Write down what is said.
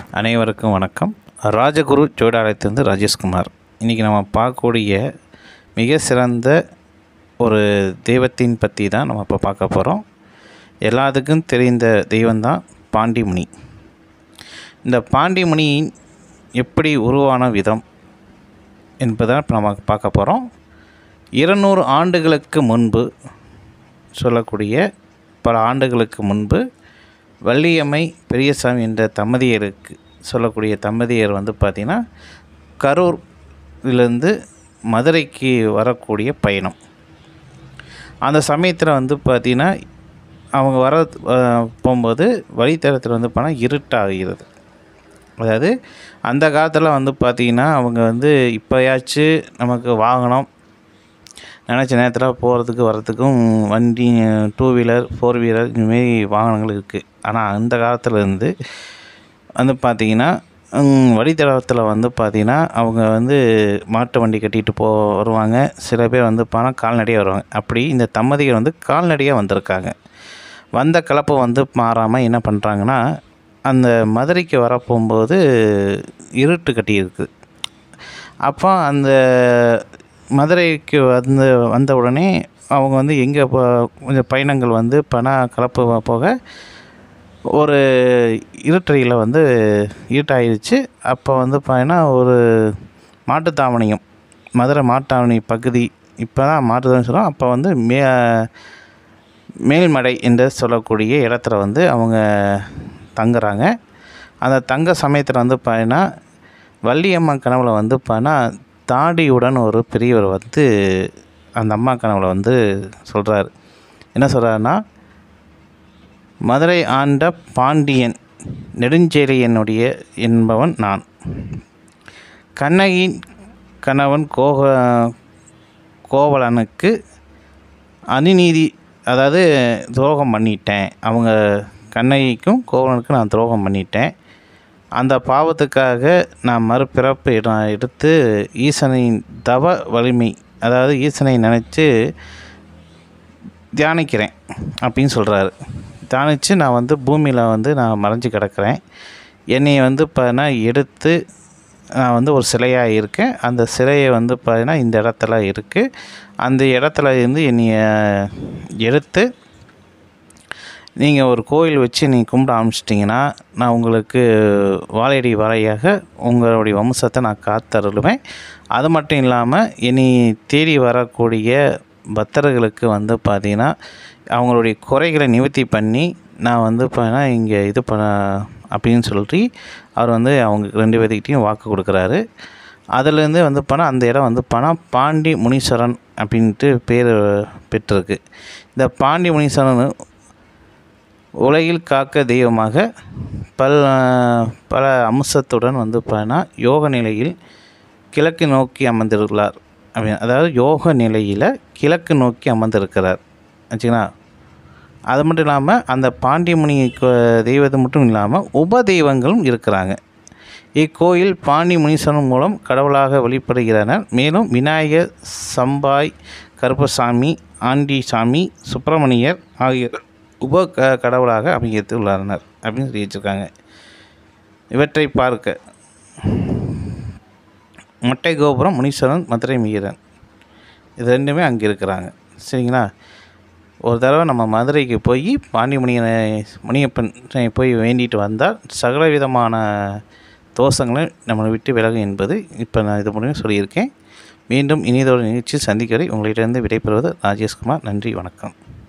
அனைவருக்கும் வணக்கம் ராஜகுரு ஜோடாலயத்திலிருந்து ராஜேஷ்குமார் இன்றைக்கி நம்ம பார்க்கக்கூடிய மிக சிறந்த ஒரு தெய்வத்தின் பற்றி தான் நம்ம இப்போ பார்க்க போகிறோம் எல்லாத்துக்கும் தெரிந்த தெய்வம்தான் பாண்டிமுனி இந்த பாண்டிமுனியின் எப்படி உருவான விதம் என்பதை இப்போ நம்ம பார்க்க போகிறோம் இருநூறு ஆண்டுகளுக்கு முன்பு சொல்லக்கூடிய பல ஆண்டுகளுக்கு முன்பு வள்ளியம்மை பெரியசாமி என்ற தம்பதியருக்கு சொல்லக்கூடிய தம்பதியர் வந்து பார்த்திங்கன்னா கரூர்லேருந்து மதுரைக்கு வரக்கூடிய பயணம் அந்த சமயத்தில் வந்து பார்த்திங்கன்னா அவங்க வர அஹ், போகும்போது வழித்தடத்தில் வந்து போனால் இருட்டாகிறது அதாவது அந்த காலத்தில் வந்து பார்த்திங்கன்னா அவங்க வந்து இப்போயாச்சும் நமக்கு வாகனம் நினச்ச நேரத்தில் போகிறதுக்கு வர்றதுக்கும் வண்டி டூ வீலர் ஃபோர் வீலர் இதுமாரி வாகனங்கள் இருக்குது ஆனால் அந்த காலத்தில் இருந்து வந்து பார்த்திங்கன்னா வழித்தடத்தில் வந்து பார்த்திங்கன்னா அவங்க வந்து மாட்டு வண்டி கட்டிட்டு போ வருவாங்க சில பேர் வந்து பணம் கால்நடையாக வருவாங்க அப்படி இந்த தம்பதிகள் வந்து கால்நடையாக வந்திருக்காங்க வந்த கலப்பை வந்து மாறாமல் என்ன பண்ணுறாங்கன்னா அந்த மதுரைக்கு வர போகும்போது இருட்டு கட்டியிருக்கு அப்போ அந்த மதுரைக்கு வந்து வந்த உடனே அவங்க வந்து எங்கே போ கொஞ்சம் பயணங்கள் வந்து பண கலப்பு போக ஒரு இருட்டறையில் வந்து இருட்டாயிருச்சு அப்போ வந்து பார்த்தீங்கன்னா ஒரு மாட்டுத்தாவணியம் மதுரை மாட்டுத்தாவணி பகுதி இப்போ தான் மாட்டுத்தாவணி சொல்கிறோம் அப்போ வந்து மே மேல்மடை என்று சொல்லக்கூடிய இடத்துல வந்து அவங்க தங்குறாங்க அந்த தங்க சமயத்தில் வந்து பார்த்தீங்கன்னா வள்ளியம்மா கனவுல வந்து பார்த்தீங்கன்னா தாடியுடன் ஒரு பெரியவர் வந்து அந்த அம்மா கனவுல வந்து சொல்கிறாரு என்ன சொல்கிறாருன்னா மதுரை ஆண்ட பாண்டியன் நெடுஞ்செழியனுடைய என்பவன் நான் கண்ணகியின் கணவன் கோக கோவலனுக்கு அநீதி அதாவது துரோகம் பண்ணிட்டேன் அவங்க கண்ணகிக்கும் கோவலனுக்கும் நான் துரோகம் பண்ணிட்டேன் அந்த பாவத்துக்காக நான் மறுபிறப்பு எடு- எடுத்து ஈசனின் தவ வலிமை அதாவது ஈசனை நினச்சி தியானிக்கிறேன் அப்படின்னு சொல்கிறாரு தியானித்து நான் வந்து பூமியில் வந்து நான் மறைஞ்சு கிடக்கிறேன் என்னை வந்து பார்த்தீங்கன்னா எடுத்து நான் வந்து ஒரு சிலையாக இருக்கேன் அந்த சிலையை வந்து பார்த்தீங்கன்னா இந்த இடத்துல இருக்குது அந்த இடத்துல இருந்து என்னைய எடுத்து நீங்கள் ஒரு கோயில் வச்சு நீங்கள் கும்பிட ஆரம்பிச்சிட்டிங்கன்னா நான் உங்களுக்கு வாழையடி வாழையாக உங்களுடைய வம்சத்தை நான் காத்தருளுவேன் அது மட்டும் இல்லாமல் இனி தேடி வரக்கூடிய பக்தர்களுக்கு வந்து பார்த்திங்கன்னா அவங்களுடைய குறைகளை நிவர்த்தி பண்ணி நான் வந்து பார்த்தீங்கன்னா இங்கே இது பண்ண அப்படின்னு சொல்லி அவர் வந்து அவங்க ரெண்டு பேர்த்துக்கிட்டையும் வாக்கு கொடுக்குறாரு அதுலேருந்து வந்து பணம் அந்த இடம் வந்து பணம் பாண்டி முனீஸ்வரன் அப்படின்ட்டு பேர் பெற்றிருக்கு இந்த பாண்டி முனீஸ்வரன் உலகில் காக்க தெய்வமாக பல பல அம்சத்துடன் வந்து பார்த்தீங்கன்னா யோக நிலையில் கிழக்கு நோக்கி அமர்ந்திருக்கிறார் அப்படி அதாவது யோக நிலையில் கிழக்கு நோக்கி அமர்ந்திருக்கிறார் ஆச்சுங்களா அது மட்டும் இல்லாமல் அந்த பாண்டியமுனி கோ- தெய்வத்தை மட்டும் இல்லாமல் உப தெய்வங்களும் இருக்கிறாங்க இக்கோயில் பாண்டி முனீஸ்வரன் மூலம் கடவுளாக வழிபடுகிறனர் மேலும் விநாயகர் சம்பாய் கருப்பசாமி ஆண்டிசாமி சுப்பிரமணியர் ஆகிய உப க கடவுளாக அமைத்துள்ளனர் அப்படின்னு சொல்லி வச்சுருக்காங்க இவற்றை பார்க்க மொட்டை கோபுரம் முனீஸ்வரன் மதுரை மீரன் இது ரெண்டுமே அங்கே இருக்கிறாங்க சரிங்களா ஒரு தடவை நம்ம மதுரைக்கு போய் பாண்டிமுனியனை முனியப்பன் போய் வேண்டிட்டு வந்தால் சகல விதமான தோஷங்களை நம்மளை விட்டு விலகும் என்பது இப்போ நான் இது மூலியம் சொல்லியிருக்கேன் மீண்டும் இனியதொரு நிகழ்ச்சி சந்திக்க வரை உங்களிடமிருந்து விடைபெறுவது ராஜேஷ்குமார் நன்றி வணக்கம்